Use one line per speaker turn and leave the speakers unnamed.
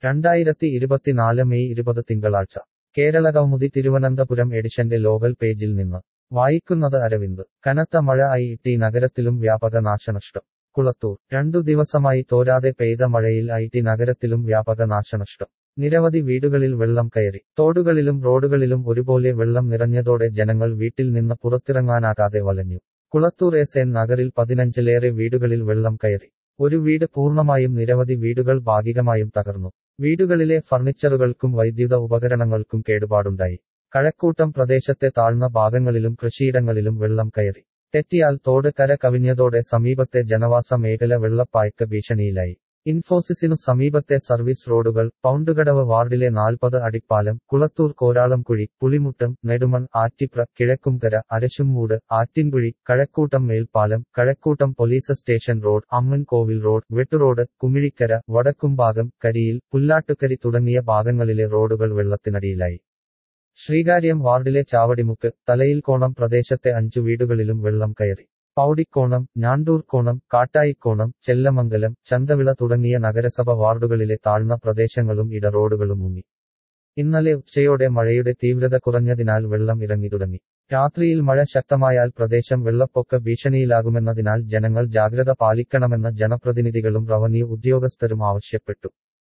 രണ്ടായിരത്തി ഇരുപത്തിനാല് മെയ് ഇരുപത് തിങ്കളാഴ്ച കേരള കൗമുദി തിരുവനന്തപുരം എഡിഷന്റെ ലോകൽ പേജിൽ നിന്ന് വായിക്കുന്നത് അരവിന്ദ് കനത്ത മഴ ഐ ടി നഗരത്തിലും വ്യാപക നാശനഷ്ടം കുളത്തൂർ രണ്ടു ദിവസമായി തോരാതെ പെയ്ത മഴയിൽ ഐ ടി നഗരത്തിലും വ്യാപക നാശനഷ്ടം നിരവധി വീടുകളിൽ വെള്ളം കയറി തോടുകളിലും റോഡുകളിലും ഒരുപോലെ വെള്ളം നിറഞ്ഞതോടെ ജനങ്ങൾ വീട്ടിൽ നിന്ന് പുറത്തിറങ്ങാനാകാതെ വലഞ്ഞു കുളത്തൂർ എസ് എൻ നഗറിൽ പതിനഞ്ചിലേറെ വീടുകളിൽ വെള്ളം കയറി ഒരു വീട് പൂർണ്ണമായും നിരവധി വീടുകൾ ഭാഗികമായും തകർന്നു വീടുകളിലെ ഫർണിച്ചറുകൾക്കും വൈദ്യുത ഉപകരണങ്ങൾക്കും കേടുപാടുണ്ടായി കഴക്കൂട്ടം പ്രദേശത്തെ താഴ്ന്ന ഭാഗങ്ങളിലും കൃഷിയിടങ്ങളിലും വെള്ളം കയറി തെറ്റിയാൽ തോട് കര കവിഞ്ഞതോടെ സമീപത്തെ ജനവാസ മേഖല വെള്ളപ്പായ്ക്ക് ഭീഷണിയിലായി ഇൻഫോസിസിനു സമീപത്തെ സർവീസ് റോഡുകൾ പൗണ്ടുകടവ് വാർഡിലെ നാൽപ്പത് അടിപ്പാലം കുളത്തൂർ കോരാളംകുഴി പുളിമുട്ടം നെടുമൺ ആറ്റിപ്ര കിഴക്കുംകര അരശുംമൂട് ആറ്റിൻകുഴി കഴക്കൂട്ടം മേൽപ്പാലം Kazhakkoottam police station road Ammankovil road Vetturoad Kumizhikkara Vadakkumbhagam Kariyil Pullattukari തുടങ്ങിയ ഭാഗങ്ങളിലെ റോഡുകൾ വെള്ളത്തിനടിയിലായി ശ്രീകാര്യം വാർഡിലെ ചാവടിമുക്ക് തലയിൽക്കോണം പ്രദേശത്തെ അഞ്ചു വീടുകളിലും വെള്ളം കയറി പൗടിക്കോണം ഞാണ്ടൂർക്കോണം കാട്ടായിക്കോണം ചെല്ലമംഗലം ചന്തവിള തുടങ്ങിയ നഗരസഭ വാർഡുകളിലെ താഴ്ന്ന പ്രദേശങ്ങളും ഇടറോഡുകളും മുങ്ങി ഇന്നലെ ഉച്ചയോടെ മഴയുടെ തീവ്രത കുറഞ്ഞതിനാൽ വെള്ളം ഇറങ്ങി തുടങ്ങി രാത്രിയിൽ മഴ ശക്തമായാൽ പ്രദേശം വെള്ളപ്പൊക്ക ഭീഷണിയിലാകുമെന്നതിനാൽ ജനങ്ങൾ ജാഗ്രത പാലിക്കണമെന്ന് ജനപ്രതിനിധികളും റവന്യൂ ഉദ്യോഗസ്ഥരും ആവശ്യപ്പെട്ടു